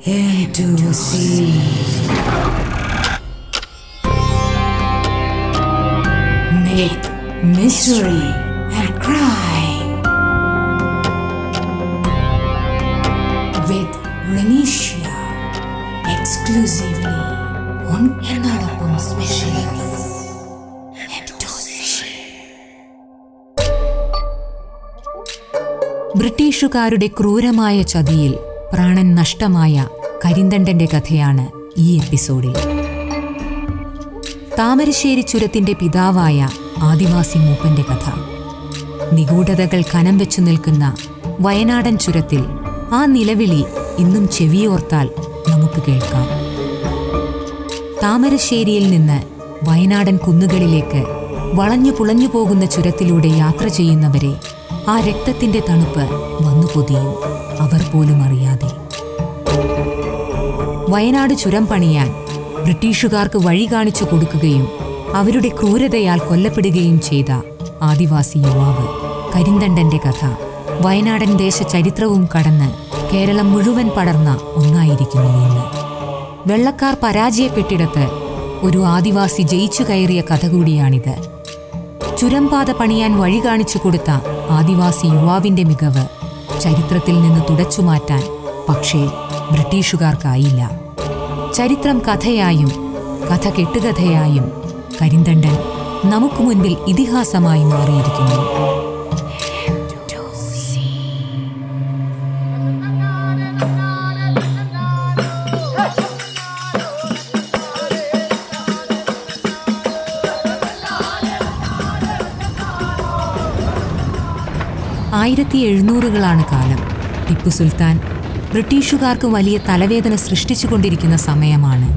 into sea. Myth, mystery, and crime. With Renisha. Exclusively on Ennadapum Specials. Into sea. ബ്രിട്ടീഷുകാരുടെ ക്രൂരമായ ചതിയിൽ പ്രാണൻ നഷ്ടമായ കരിന്തണ്ടന്റെ കഥയാണ് ഈ എപ്പിസോഡിൽ താമരശ്ശേരി ചുരത്തിന്റെ പിതാവായ ആദിവാസി മൂപ്പന്റെ കഥ നിഗൂഢതകൾ കനം വെച്ചു നിൽക്കുന്ന വയനാടൻ ചുരത്തിൽ ആ നിലവിളി ഇന്നും ചെവിയോർത്താൽ നമുക്ക് കേൾക്കാം താമരശ്ശേരിയിൽ നിന്ന് വയനാടൻ കുന്നുകളിലേക്ക് വളഞ്ഞു പുളഞ്ഞു പോകുന്ന ചുരത്തിലൂടെ യാത്ര ചെയ്യുന്നവരെ ആ രക്തത്തിന്റെ തണുപ്പ് വന്നു പൊതിയും അവർ പോലും അറിയാതെ വയനാട് ചുരം പണിയാൻ ബ്രിട്ടീഷുകാർക്ക് വഴി കാണിച്ചു കൊടുക്കുകയും അവരുടെ ക്രൂരതയാൽ കൊല്ലപ്പെടുകയും ചെയ്ത ആദിവാസി യുവാവ് കരിന്തണ്ടന്റെ കഥ വയനാടൻ ദേശ ചരിത്രവും കടന്ന് കേരളം മുഴുവൻ പടർന്ന ഒന്നായിരിക്കുന്നു ഇന്ന് വെള്ളക്കാർ പരാജയപ്പെട്ടിടത്ത് ഒരു ആദിവാസി ജയിച്ചു കയറിയ കഥ കൂടിയാണിത് ചുരംപാത പണിയാൻ വഴി കാണിച്ചു കൊടുത്ത ആദിവാസി യുവാവിന്റെ മികവ് ചരിത്രത്തിൽ നിന്ന് തുടച്ചുമാറ്റാൻ പക്ഷേ ബ്രിട്ടീഷുകാർക്കായില്ല ചരിത്രം കഥയായും കഥ കെട്ടുകഥയായും കരിന്തണ്ടൻ നമുക്ക് മുൻപിൽ ഇതിഹാസമായി മാറിയിരിക്കുന്നു ആയിരത്തി എഴുന്നൂറുകളാണ് കാലം ടിപ്പു സുൽത്താൻ ബ്രിട്ടീഷുകാർക്ക് വലിയ തലവേദന സൃഷ്ടിച്ചുകൊണ്ടിരിക്കുന്ന സമയമാണ്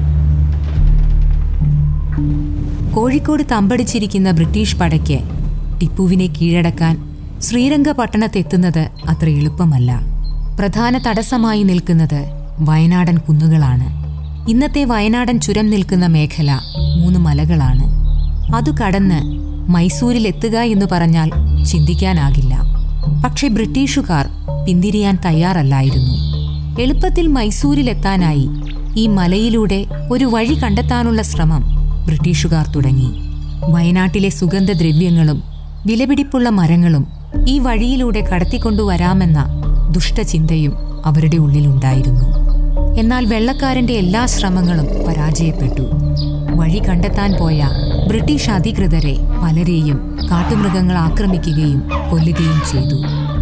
കോഴിക്കോട് തമ്പടിച്ചിരിക്കുന്ന ബ്രിട്ടീഷ് പടയ്ക്ക് ടിപ്പുവിനെ കീഴടക്കാൻ ശ്രീരംഗപട്ടണത്തെത്തുന്നത് അത്ര എളുപ്പമല്ല പ്രധാന തടസ്സമായി നിൽക്കുന്നത് വയനാടൻ കുന്നുകളാണ് ഇന്നത്തെ വയനാടൻ ചുരം നിൽക്കുന്ന മേഖല മൂന്ന് മലകളാണ് അതു കടന്ന് മൈസൂരിലെത്തുക എന്ന് പറഞ്ഞാൽ ചിന്തിക്കാനാകില്ല പക്ഷെ ബ്രിട്ടീഷുകാർ പിന്തിരിയാൻ തയ്യാറല്ലായിരുന്നു എളുപ്പത്തിൽ മൈസൂരിലെത്താനായി ഈ മലയിലൂടെ ഒരു വഴി കണ്ടെത്താനുള്ള ശ്രമം ബ്രിട്ടീഷുകാർ തുടങ്ങി വയനാട്ടിലെ സുഗന്ധദ്രവ്യങ്ങളും വിലപിടിപ്പുള്ള മരങ്ങളും ഈ വഴിയിലൂടെ കടത്തിക്കൊണ്ടുവരാമെന്ന ദുഷ്ടചിന്തയും അവരുടെ ഉള്ളിലുണ്ടായിരുന്നു എന്നാൽ വെള്ളക്കാരന്റെ എല്ലാ ശ്രമങ്ങളും പരാജയപ്പെട്ടു വഴി കണ്ടെത്താൻ പോയ ബ്രിട്ടീഷ് അധികൃതരെ പലരെയും കാട്ടുമൃഗങ്ങൾ ആക്രമിക്കുകയും കൊല്ലുകയും ചെയ്തു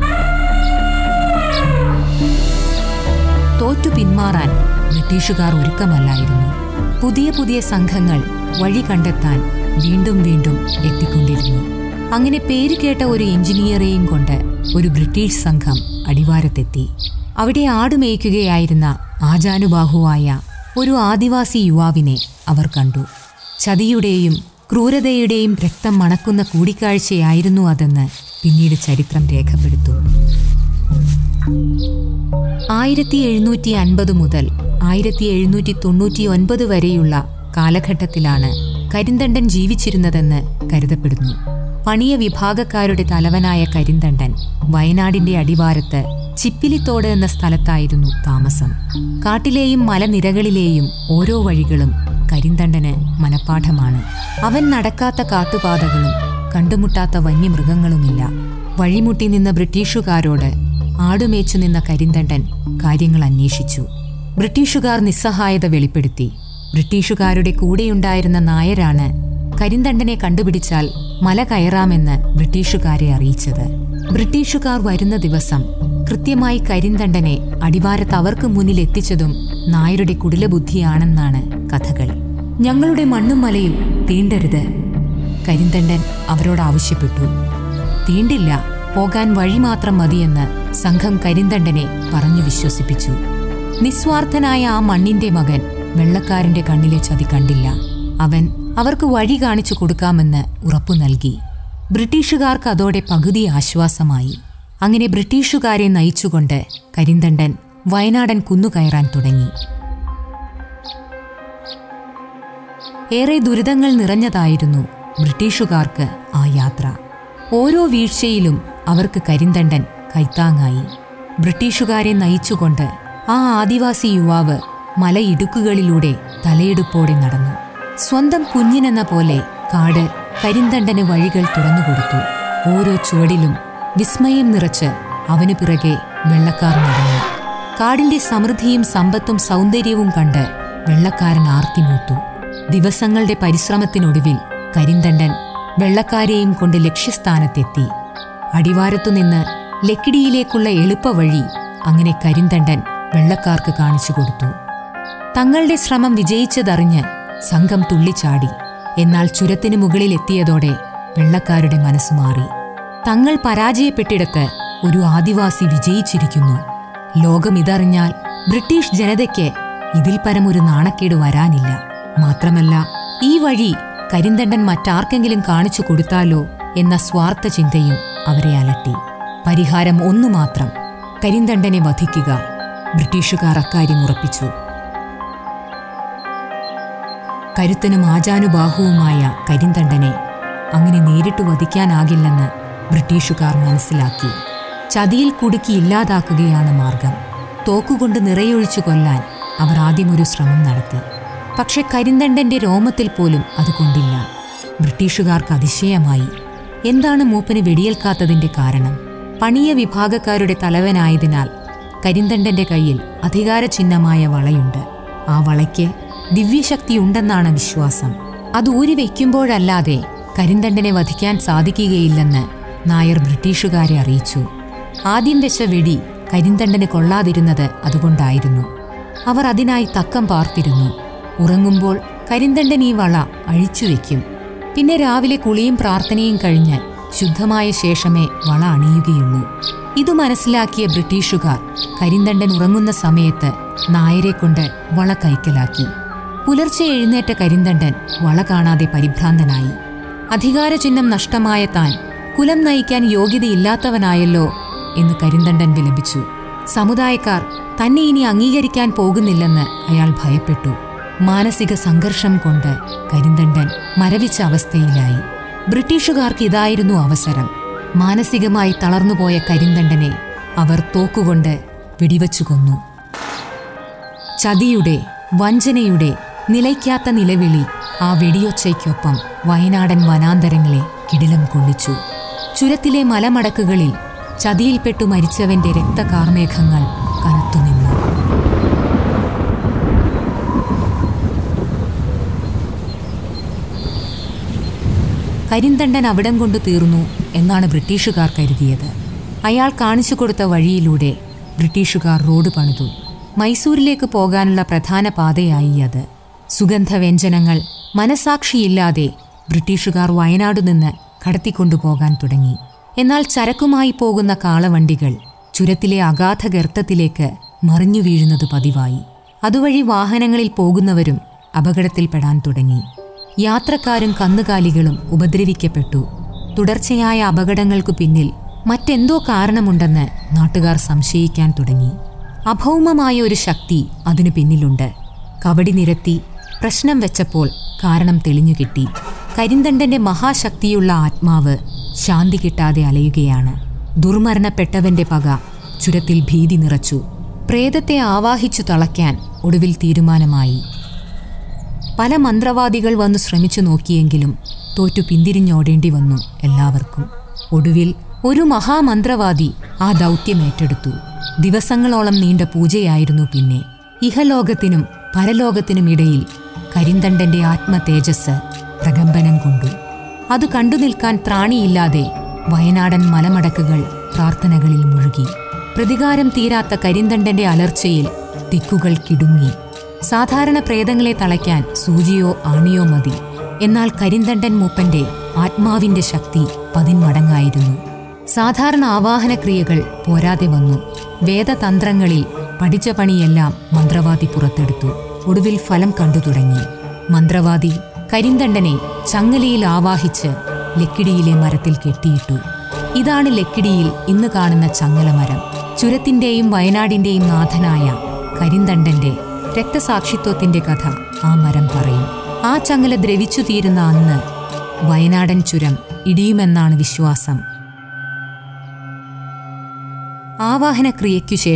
തോറ്റു പിന്മാറാൻ ബ്രിട്ടീഷുകാർ ഒരുക്കമല്ലായിരുന്നു പുതിയ പുതിയ സംഘങ്ങൾ വഴി കണ്ടെത്താൻ വീണ്ടും വീണ്ടും എത്തിക്കൊണ്ടിരുന്നു അങ്ങനെ പേര് കേട്ട ഒരു എഞ്ചിനീയറെയും കൊണ്ട് ഒരു ബ്രിട്ടീഷ് സംഘം അടിവാരത്തെത്തി അവിടെ ആടുമേയ്ക്കുകയായിരുന്ന ആജാനുബാഹുവായ ഒരു ആദിവാസി യുവാവിനെ അവർ കണ്ടു ചതിയുടെയും ക്രൂരതയുടെയും രക്തം മണക്കുന്ന കൂടിക്കാഴ്ചയായിരുന്നു അതെന്ന് പിന്നീട് ചരിത്രം രേഖപ്പെടുത്തും ആയിരത്തി എഴുന്നൂറ്റി അൻപത് മുതൽ ആയിരത്തി എഴുന്നൂറ്റി തൊണ്ണൂറ്റി ഒൻപത് വരെയുള്ള കാലഘട്ടത്തിലാണ് കരിന്തണ്ടൻ ജീവിച്ചിരുന്നതെന്ന് കരുതപ്പെടുന്നു പണിയ വിഭാഗക്കാരുടെ തലവനായ കരിന്തണ്ടൻ വയനാടിന്റെ അടിവാരത്ത് ചിപ്പിലിത്തോട് എന്ന സ്ഥലത്തായിരുന്നു താമസം കാട്ടിലെയും മലനിരകളിലെയും ഓരോ വഴികളും കരിന്തണ്ടന് മനപ്പാഠമാണ് അവൻ നടക്കാത്ത കാട്ടുപാതകളും കണ്ടുമുട്ടാത്ത വന്യമൃഗങ്ങളുമില്ല വഴിമുട്ടി നിന്ന ബ്രിട്ടീഷുകാരോട് ആടുമേച്ചു നിന്ന കരിന്തണ്ടൻ കാര്യങ്ങൾ അന്വേഷിച്ചു ബ്രിട്ടീഷുകാർ നിസ്സഹായത വെളിപ്പെടുത്തി ബ്രിട്ടീഷുകാരുടെ കൂടെയുണ്ടായിരുന്ന നായരാണ് കരിന്തണ്ടനെ കണ്ടുപിടിച്ചാൽ മല കയറാമെന്ന് ബ്രിട്ടീഷുകാരെ അറിയിച്ചത് ബ്രിട്ടീഷുകാർ വരുന്ന ദിവസം കൃത്യമായി കരിന്തണ്ടനെ അടിവാരത്ത് അവർക്ക് മുന്നിൽ എത്തിച്ചതും നായരുടെ കുടിലബുദ്ധിയാണെന്നാണ് കഥകൾ ഞങ്ങളുടെ മണ്ണും മലയും തീണ്ടരുത് കരിന്തണ്ടൻ അവരോട് ആവശ്യപ്പെട്ടു തീണ്ടില്ല പോകാൻ വഴി മാത്രം മതിയെന്ന് സംഘം കരിന്തണ്ടനെ പറഞ്ഞു വിശ്വസിപ്പിച്ചു നിസ്വാർത്ഥനായ ആ മണ്ണിന്റെ മകൻ വെള്ളക്കാരന്റെ കണ്ണിലെ ചതി കണ്ടില്ല അവൻ അവർക്ക് വഴി കാണിച്ചു കൊടുക്കാമെന്ന് ഉറപ്പു നൽകി ബ്രിട്ടീഷുകാർക്ക് അതോടെ പകുതി ആശ്വാസമായി അങ്ങനെ ബ്രിട്ടീഷുകാരെ നയിച്ചുകൊണ്ട് കരിന്തണ്ടൻ വയനാടൻ കുന്നുകയറാൻ തുടങ്ങി ഏറെ ദുരിതങ്ങൾ നിറഞ്ഞതായിരുന്നു ബ്രിട്ടീഷുകാർക്ക് ആ യാത്ര ഓരോ വീഴ്ചയിലും അവർക്ക് കരിന്തണ്ടൻ കൈത്താങ്ങായി ബ്രിട്ടീഷുകാരെ നയിച്ചുകൊണ്ട് ആ ആദിവാസി യുവാവ് മലയിടുക്കുകളിലൂടെ തലയെടുപ്പോടെ നടന്നു സ്വന്തം കുഞ്ഞിനെന്ന പോലെ കാട് കരിന്തണ്ടന് വഴികൾ തുറന്നുകൊടുത്തു ഓരോ ചുവടിലും വിസ്മയം നിറച്ച് അവനു പിറകെ വെള്ളക്കാർ നടന്നു കാടിന്റെ സമൃദ്ധിയും സമ്പത്തും സൗന്ദര്യവും കണ്ട് വെള്ളക്കാരൻ ആർത്തിമൂത്തു ദിവസങ്ങളുടെ പരിശ്രമത്തിനൊടുവിൽ കരിന്തണ്ടൻ വെള്ളക്കാരെയും കൊണ്ട് ലക്ഷ്യസ്ഥാനത്തെത്തി അടിവാരത്തുനിന്ന് ലക്കിടിയിലേക്കുള്ള എളുപ്പവഴി അങ്ങനെ കരിന്തണ്ടൻ വെള്ളക്കാർക്ക് കാണിച്ചു കൊടുത്തു തങ്ങളുടെ ശ്രമം വിജയിച്ചതറിഞ്ഞ് സംഘം തുള്ളിച്ചാടി എന്നാൽ ചുരത്തിന് മുകളിൽ എത്തിയതോടെ വെള്ളക്കാരുടെ മനസ്സ് മാറി തങ്ങൾ പരാജയപ്പെട്ടിടത്ത് ഒരു ആദിവാസി വിജയിച്ചിരിക്കുന്നു ലോകം ഇതറിഞ്ഞാൽ ബ്രിട്ടീഷ് ജനതയ്ക്ക് ഇതിൽ പരമൊരു നാണക്കേട് വരാനില്ല മാത്രമല്ല ഈ വഴി കരിന്തണ്ടൻ മറ്റാർക്കെങ്കിലും കാണിച്ചു കൊടുത്താലോ എന്ന സ്വാർത്ഥ ചിന്തയും അവരെ അലട്ടി പരിഹാരം ഒന്നു മാത്രം കരിന്തണ്ടനെ വധിക്കുക ബ്രിട്ടീഷുകാർ അക്കാര്യം ഉറപ്പിച്ചു കരുത്തനും ആചാനുബാഹുവുമായ കരിന്തണ്ടനെ അങ്ങനെ നേരിട്ട് വധിക്കാനാകില്ലെന്ന് ബ്രിട്ടീഷുകാർ മനസ്സിലാക്കി ചതിയിൽ കുടുക്കി ഇല്ലാതാക്കുകയാണ് മാർഗം തോക്കുകൊണ്ട് നിറയൊഴിച്ചു കൊല്ലാൻ അവർ ആദ്യം ഒരു ശ്രമം നടത്തി പക്ഷെ കരിന്തണ്ടന്റെ രോമത്തിൽ പോലും അത് കൊണ്ടില്ല ബ്രിട്ടീഷുകാർക്ക് അതിശയമായി എന്താണ് മൂപ്പന് വെടിയേൽക്കാത്തതിന്റെ കാരണം പണിയ വിഭാഗക്കാരുടെ തലവനായതിനാൽ കരിന്തണ്ടന്റെ കയ്യിൽ അധികാര ചിഹ്നമായ വളയുണ്ട് ആ വളയ്ക്ക് ദിവ്യശക്തിയുണ്ടെന്നാണ് വിശ്വാസം അത് ഊരി വയ്ക്കുമ്പോഴല്ലാതെ കരിന്തണ്ടനെ വധിക്കാൻ സാധിക്കുകയില്ലെന്ന് നായർ ബ്രിട്ടീഷുകാരെ അറിയിച്ചു ആദ്യം വെച്ച വെടി കരിന്തണ്ടന് കൊള്ളാതിരുന്നത് അതുകൊണ്ടായിരുന്നു അവർ അതിനായി തക്കം പാർത്തിരുന്നു ഉറങ്ങുമ്പോൾ കരിന്തണ്ടൻ ഈ വള അഴിച്ചുവെക്കും പിന്നെ രാവിലെ കുളിയും പ്രാർത്ഥനയും കഴിഞ്ഞ് ശുദ്ധമായ ശേഷമേ വള അണിയുകയുള്ളൂ ഇതു മനസ്സിലാക്കിയ ബ്രിട്ടീഷുകാർ കരിന്തണ്ടൻ ഉറങ്ങുന്ന സമയത്ത് നായരെ കൊണ്ട് വള കൈക്കലാക്കി പുലർച്ചെ എഴുന്നേറ്റ കരിന്തണ്ടൻ വള കാണാതെ പരിഭ്രാന്തനായി അധികാരചിഹ്നം നഷ്ടമായ താൻ കുലം നയിക്കാൻ യോഗ്യതയില്ലാത്തവനായല്ലോ എന്ന് കരിന്തണ്ടൻ വിലപിച്ചു സമുദായക്കാർ തന്നെ ഇനി അംഗീകരിക്കാൻ പോകുന്നില്ലെന്ന് അയാൾ ഭയപ്പെട്ടു മാനസിക സംഘർഷം കൊണ്ട് കരിന്തണ്ടൻ മരവിച്ച അവസ്ഥയിലായി ബ്രിട്ടീഷുകാർക്ക് ഇതായിരുന്നു അവസരം മാനസികമായി തളർന്നുപോയ കരിന്തണ്ടനെ അവർ തോക്കുകൊണ്ട് വെടിവച്ചു കൊന്നു ചതിയുടെ വഞ്ചനയുടെ നിലയ്ക്കാത്ത നിലവിളി ആ വെടിയൊച്ചയ്ക്കൊപ്പം വയനാടൻ വനാന്തരങ്ങളെ കിടിലം കൊള്ളിച്ചു ചുരത്തിലെ മലമടക്കുകളിൽ ചതിയിൽപ്പെട്ടു മരിച്ചവന്റെ രക്തകാർമേഘങ്ങൾ കനത്തുനിന്നു കരിന്തണ്ടൻ അവിടം കൊണ്ട് തീർന്നു എന്നാണ് ബ്രിട്ടീഷുകാർ കരുതിയത് അയാൾ കാണിച്ചു കൊടുത്ത വഴിയിലൂടെ ബ്രിട്ടീഷുകാർ റോഡ് പണിതു മൈസൂരിലേക്ക് പോകാനുള്ള പ്രധാന പാതയായി അത് സുഗന്ധവ്യഞ്ജനങ്ങൾ മനസാക്ഷിയില്ലാതെ ബ്രിട്ടീഷുകാർ വയനാട് നിന്ന് കടത്തിക്കൊണ്ടുപോകാൻ തുടങ്ങി എന്നാൽ ചരക്കുമായി പോകുന്ന കാളവണ്ടികൾ ചുരത്തിലെ അഗാധ ഗർത്തത്തിലേക്ക് മറിഞ്ഞു വീഴുന്നത് പതിവായി അതുവഴി വാഹനങ്ങളിൽ പോകുന്നവരും അപകടത്തിൽപ്പെടാൻ തുടങ്ങി യാത്രക്കാരും കന്നുകാലികളും ഉപദ്രവിക്കപ്പെട്ടു തുടർച്ചയായ അപകടങ്ങൾക്കു പിന്നിൽ മറ്റെന്തോ കാരണമുണ്ടെന്ന് നാട്ടുകാർ സംശയിക്കാൻ തുടങ്ങി അഭൗമമായ ഒരു ശക്തി അതിനു പിന്നിലുണ്ട് കബഡി നിരത്തി പ്രശ്നം വെച്ചപ്പോൾ കാരണം തെളിഞ്ഞുകിട്ടി കരിന്തണ്ടന്റെ മഹാശക്തിയുള്ള ആത്മാവ് ശാന്തി കിട്ടാതെ അലയുകയാണ് ദുർമരണപ്പെട്ടവന്റെ പക ചുരത്തിൽ ഭീതി നിറച്ചു പ്രേതത്തെ ആവാഹിച്ചു തളയ്ക്കാൻ ഒടുവിൽ തീരുമാനമായി പല മന്ത്രവാദികൾ വന്നു ശ്രമിച്ചു നോക്കിയെങ്കിലും തോറ്റു പിന്തിരിഞ്ഞോടേണ്ടി വന്നു എല്ലാവർക്കും ഒടുവിൽ ഒരു മഹാമന്ത്രവാദി ആ ദൗത്യം ഏറ്റെടുത്തു ദിവസങ്ങളോളം നീണ്ട പൂജയായിരുന്നു പിന്നെ ഇഹലോകത്തിനും പരലോകത്തിനും ഇടയിൽ കരിന്തണ്ടന്റെ ആത്മതേജസ് പ്രകമ്പനം കൊണ്ടു അത് കണ്ടു നിൽക്കാൻ ത്രാണിയില്ലാതെ വയനാടൻ മലമടക്കുകൾ പ്രാർത്ഥനകളിൽ മുഴുകി പ്രതികാരം തീരാത്ത കരിന്തണ്ടന്റെ അലർച്ചയിൽ ദിക്കുകൾ കിടുങ്ങി സാധാരണ പ്രേതങ്ങളെ തളയ്ക്കാൻ സൂചിയോ ആണിയോ മതി എന്നാൽ കരിന്തണ്ടൻ മൂപ്പന്റെ ആത്മാവിന്റെ ശക്തി പതിന്മടങ്ങായിരുന്നു സാധാരണ ആവാഹന ക്രിയകൾ പോരാതെ വന്നു വേദതന്ത്രങ്ങളിൽ പഠിച്ച പണിയെല്ലാം മന്ത്രവാദി പുറത്തെടുത്തു ഒടുവിൽ ഫലം കണ്ടു തുടങ്ങി മന്ത്രവാദി കരിന്തണ്ടനെ ചങ്ങലയിൽ ആവാഹിച്ച് ലക്കിടിയിലെ മരത്തിൽ കെട്ടിയിട്ടു ഇതാണ് ലക്കിടിയിൽ ഇന്ന് കാണുന്ന ചങ്ങലമരം ചുരത്തിന്റെയും വയനാടിന്റെയും നാഥനായ കരിന്തണ്ടന്റെ രക്തസാക്ഷിത്വത്തിന്റെ കഥ ആ മരം പറയും ആ ചങ്ങല ദ്രവിച്ചു തീരുന്ന അന്ന് വയനാടൻ ചുരം ഇടിയുമെന്നാണ് വിശ്വാസം ആവാഹന ക്രിയയ്ക്കു ശേഷം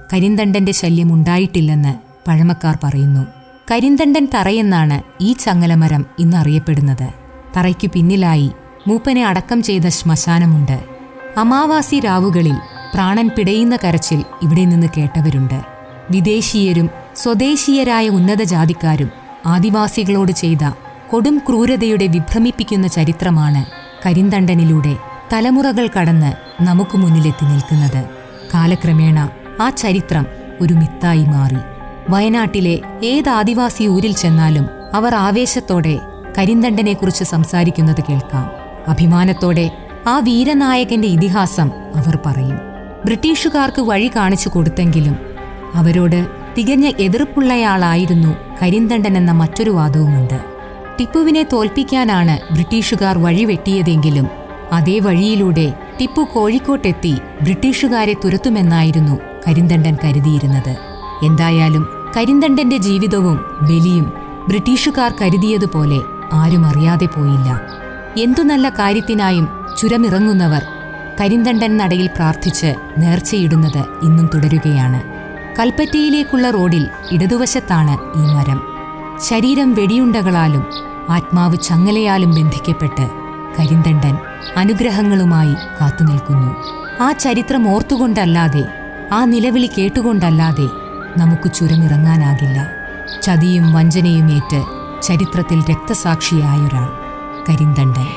കരിന്തണ്ടന്റെ ശല്യം ഉണ്ടായിട്ടില്ലെന്ന് പഴമക്കാർ പറയുന്നു കരിന്തണ്ടൻ തറയെന്നാണ് ഈ ചങ്ങലമരം ഇന്ന് അറിയപ്പെടുന്നത് തറയ്ക്കു പിന്നിലായി മൂപ്പനെ അടക്കം ചെയ്ത ശ്മശാനമുണ്ട് അമാവാസി രാവുകളിൽ പ്രാണൻ പിടയുന്ന കരച്ചിൽ ഇവിടെ നിന്ന് കേട്ടവരുണ്ട് വിദേശീയരും സ്വദേശീയരായ ഉന്നത ജാതിക്കാരും ആദിവാസികളോട് ചെയ്ത കൊടും ക്രൂരതയുടെ വിഭ്രമിപ്പിക്കുന്ന ചരിത്രമാണ് കരിന്തണ്ടനിലൂടെ തലമുറകൾ കടന്ന് നമുക്ക് മുന്നിലെത്തി നിൽക്കുന്നത് കാലക്രമേണ ആ ചരിത്രം ഒരു മിത്തായി മാറി വയനാട്ടിലെ ഏത് ആദിവാസി ഊരിൽ ചെന്നാലും അവർ ആവേശത്തോടെ കരിന്തണ്ടനെക്കുറിച്ച് സംസാരിക്കുന്നത് കേൾക്കാം അഭിമാനത്തോടെ ആ വീരനായകന്റെ ഇതിഹാസം അവർ പറയും ബ്രിട്ടീഷുകാർക്ക് വഴി കാണിച്ചു കൊടുത്തെങ്കിലും അവരോട് തികഞ്ഞ എതിർപ്പുള്ളയാളായിരുന്നു കരിന്തണ്ടൻ എന്ന മറ്റൊരു വാദവുമുണ്ട് ടിപ്പുവിനെ തോൽപ്പിക്കാനാണ് ബ്രിട്ടീഷുകാർ വഴിവെട്ടിയതെങ്കിലും അതേ വഴിയിലൂടെ ടിപ്പു കോഴിക്കോട്ടെത്തി ബ്രിട്ടീഷുകാരെ തുരത്തുമെന്നായിരുന്നു കരിന്തണ്ടൻ കരുതിയിരുന്നത് എന്തായാലും കരിന്തണ്ടന്റെ ജീവിതവും ബലിയും ബ്രിട്ടീഷുകാർ കരുതിയതുപോലെ ആരും അറിയാതെ പോയില്ല എന്തു നല്ല കാര്യത്തിനായും ചുരമിറങ്ങുന്നവർ കരിന്തണ്ടൻ നടയിൽ പ്രാർത്ഥിച്ച് നേർച്ചയിടുന്നത് ഇന്നും തുടരുകയാണ് കൽപ്പറ്റയിലേക്കുള്ള റോഡിൽ ഇടതുവശത്താണ് ഈ മരം ശരീരം വെടിയുണ്ടകളാലും ആത്മാവ് ചങ്ങലയാലും ബന്ധിക്കപ്പെട്ട് കരിന്തണ്ടൻ അനുഗ്രഹങ്ങളുമായി കാത്തുനിൽക്കുന്നു ആ ചരിത്രം ഓർത്തുകൊണ്ടല്ലാതെ ആ നിലവിളി കേട്ടുകൊണ്ടല്ലാതെ നമുക്ക് ചുരമിറങ്ങാനാകില്ല ചതിയും വഞ്ചനയും ഏറ്റ് ചരിത്രത്തിൽ രക്തസാക്ഷിയായൊരാൾ കരിന്തണ്ടൻ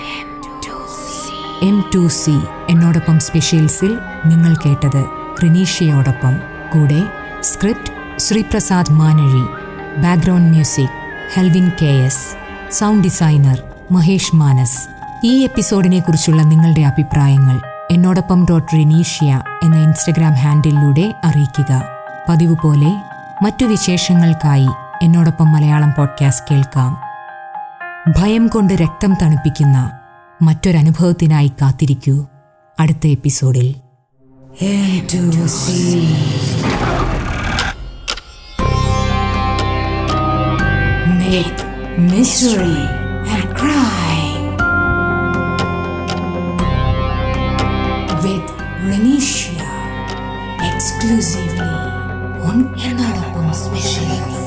എം ടു സി എന്നോടൊപ്പം സ്പെഷ്യൽസിൽ നിങ്ങൾ കേട്ടത് റിനീഷയോടൊപ്പം കൂടെ script Sreeprasad Manazhi background music Helvin K S sound designer Mahesh Manas ഈ എപ്പിസോഡിനെ കുറിച്ചുള്ള നിങ്ങളുടെ അഭിപ്രായങ്ങൾ എന്നോടൊപ്പം ഡോട്ട് റിനീഷ്യ എന്ന ഇൻസ്റ്റഗ്രാം ഹാൻഡിലൂടെ അറിയിക്കുക പതിവ് പോലെ മറ്റു വിശേഷങ്ങൾക്കായി എന്നോടൊപ്പം മലയാളം പോഡ്കാസ്റ്റ് കേൾക്കാം ഭയം കൊണ്ട് രക്തം തണുപ്പിക്കുന്ന മറ്റൊരനുഭവത്തിനായി കാത്തിരിക്കൂ അടുത്ത എപ്പിസോഡിൽ Myth, mystery, and crime. With Renisha. Exclusively on Ernadapum Specials.